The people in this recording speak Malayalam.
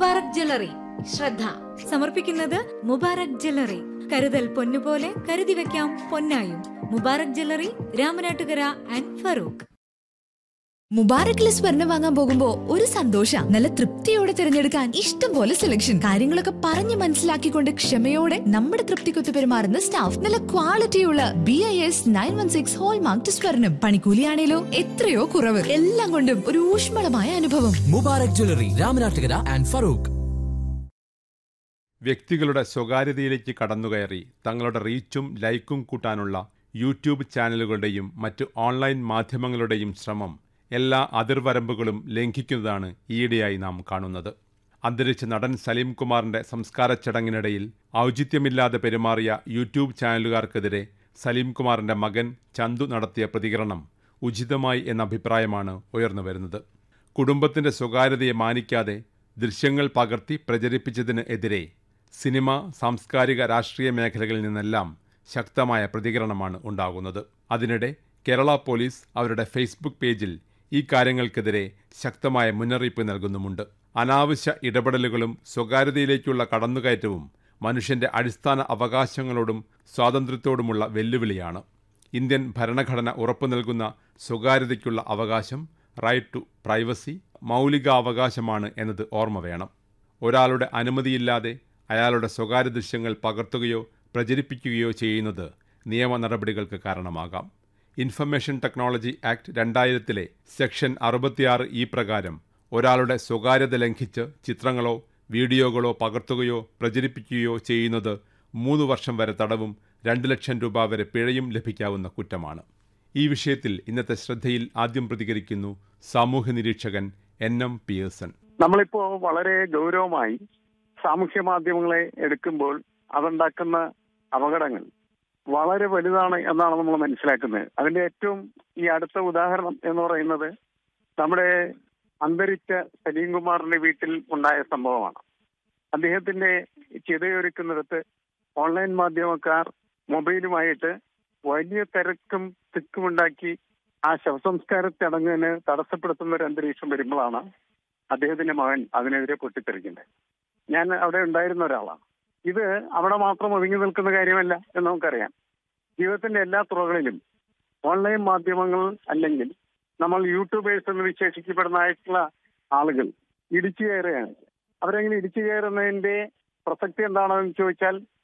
മുബാറക് ജ്വല്ലറി ശ്രദ്ധ സമർപ്പിക്കുന്നത് മുബാറക് ജ്വല്ലറി കരുതൽ പൊന്നുപോലെ കരുതി വെക്കാം പൊന്നായും മുബാറക് ജ്വല്ലറി രാമനാട്ടുകര ആൻഡ് ഫറൂഖ് മുബാറക്കിലെ സ്വർണം വാങ്ങാൻ പോകുമ്പോ ഒരു സന്തോഷ നല്ല തൃപ്തിയോടെ തിരഞ്ഞെടുക്കാൻ ഇഷ്ടം പോലെ സെലക്ഷൻ കാര്യങ്ങളൊക്കെ പറഞ്ഞു മനസ്സിലാക്കിക്കൊണ്ട് ക്ഷമയോടെ നമ്മുടെ തൃപ്തിക്കൊത്ത് പെരുമാറുന്ന സ്റ്റാഫ് നല്ല ക്വാളിറ്റിയുള്ള B I S nine one six hallmark സ്വർണം പണിക്കൂലിയാണേലോ എത്രയോ കുറവ് എല്ലാം കൊണ്ടും ഒരു ഊഷ്മളമായ അനുഭവം മുബാറക് ജ്വല്ലറി രാമനാട്ടുകര ആൻഡ് ഫറൂഖ് വ്യക്തികളുടെ സ്വകാര്യതയിലേക്ക് കടന്നുകയറി തങ്ങളുടെ റീച്ചും ലൈക്കും കൂട്ടാനുള്ള യൂട്യൂബ് ചാനലുകളുടെയും മറ്റ് ഓൺലൈൻ മാധ്യമങ്ങളുടെയും ശ്രമം എല്ലാ അതിർവരമ്പുകളും ലംഘിക്കുന്നതാണ് ഈയിടെയായി നാം കാണുന്നത് അന്തരിച്ച നടൻ സലീം കുമാറിന്റെ സംസ്കാര ചടങ്ങിനിടയിൽ ഔചിത്യമില്ലാതെ പെരുമാറിയ യൂട്യൂബ് ചാനലുകാർക്കെതിരെ സലീം കുമാറിന്റെ മകൻ ചന്തു നടത്തിയ പ്രതികരണം ഉചിതമായി എന്ന അഭിപ്രായമാണ് ഉയർന്നുവരുന്നത് കുടുംബത്തിന്റെ സ്വകാര്യതയെ മാനിക്കാതെ ദൃശ്യങ്ങൾ പകർത്തി പ്രചരിപ്പിച്ചതിന് എതിരെ സിനിമ സാംസ്കാരിക രാഷ്ട്രീയ മേഖലകളിൽ നിന്നെല്ലാം ശക്തമായ പ്രതികരണമാണ് ഉണ്ടാകുന്നത് അതിനിടെ കേരള പോലീസ് അവരുടെ ഫേസ്ബുക്ക് പേജിൽ ഈ കാര്യങ്ങൾക്കെതിരെ ശക്തമായ മുന്നറിയിപ്പ് നൽകുന്നുമുണ്ട് അനാവശ്യ ഇടപെടലുകളും സ്വകാര്യതയിലേക്കുള്ള കടന്നുകയറ്റവും മനുഷ്യന്റെ അടിസ്ഥാന അവകാശങ്ങളോടും സ്വാതന്ത്ര്യത്തോടുമുള്ള വെല്ലുവിളിയാണ് ഇന്ത്യൻ ഭരണഘടന ഉറപ്പു നൽകുന്ന സ്വകാര്യതയ്ക്കുള്ള അവകാശം റൈറ്റ് ടു പ്രൈവസി മൗലികാവകാശമാണ് എന്നത് ഓർമ്മ വേണം ഒരാളുടെ അനുമതിയില്ലാതെ അയാളുടെ സ്വകാര്യ ദൃശ്യങ്ങൾ പകർത്തുകയോ പ്രചരിപ്പിക്കുകയോ ചെയ്യുന്നത് നിയമ നടപടികൾക്ക് കാരണമാകാം ഇൻഫർമേഷൻ ടെക്നോളജി ആക്ട് രണ്ടായിരത്തിലെ സെക്ഷൻ അറുപത്തിയാറ് ഈ പ്രകാരം ഒരാളുടെ സ്വകാര്യത ലംഘിച്ച് ചിത്രങ്ങളോ വീഡിയോകളോ പകർത്തുകയോ പ്രചരിപ്പിക്കുകയോ ചെയ്യുന്നത് മൂന്ന് വർഷം വരെ തടവും രണ്ട് ലക്ഷം രൂപ വരെ പിഴയും ലഭിക്കാവുന്ന കുറ്റമാണ് ഈ വിഷയത്തിൽ ഇന്നത്തെ ശ്രദ്ധയിൽ ആദ്യം പ്രതികരിക്കുന്നു സാമൂഹ്യ നിരീക്ഷകൻ എൻ എം പിയേഴ്സൺ നമ്മളിപ്പോ വളരെ ഗൗരവമായി സാമൂഹ്യ മാധ്യമങ്ങളെ എടുക്കുമ്പോൾ അതുണ്ടാക്കുന്ന അപകടങ്ങൾ വളരെ വലുതാണ് എന്നാണ് നമ്മൾ മനസ്സിലാക്കുന്നത് അതിന്റെ ഏറ്റവും ഈ അടുത്ത ഉദാഹരണം എന്ന് പറയുന്നത് നമ്മുടെ അന്തരിച്ച സലീം കുമാറിന്റെ വീട്ടിൽ ഉണ്ടായ സംഭവമാണ് അദ്ദേഹത്തിന്റെ ചിതയൊരുക്കുന്നിടത്ത് ഓൺലൈൻ മാധ്യമക്കാർ മൊബൈലുമായിട്ട് വലിയ തിരക്കും തിക്കുമുണ്ടാക്കി ആ ശവസംസ്കാര ചടങ്ങിന് തടസ്സപ്പെടുത്തുന്ന ഒരു അന്തരീക്ഷം വരുമ്പോഴാണ് അദ്ദേഹത്തിന്റെ മകൻ അതിനെതിരെ പൊട്ടിത്തെറിക്കുന്നത് ഞാൻ അവിടെ ഉണ്ടായിരുന്ന ഒരാളാണ് ഇത് അവിടെ മാത്രം ഒതുങ്ങി നിൽക്കുന്ന കാര്യമല്ല എന്ന് നമുക്കറിയാം ജീവിതത്തിന്റെ എല്ലാ തുറകളിലും ഓൺലൈൻ മാധ്യമങ്ങൾ അല്ലെങ്കിൽ നമ്മൾ യൂട്യൂബേഴ്സ് എന്ന് വിശേഷിക്കപ്പെടുന്നതായിട്ടുള്ള ആളുകൾ ഇടിച്ചു കയറുകയാണ് അവരെങ്ങനെ ഇടിച്ചു കയറുന്നതിന്റെ പ്രസക്തി എന്താണെന്ന് ചോദിച്ചാൽ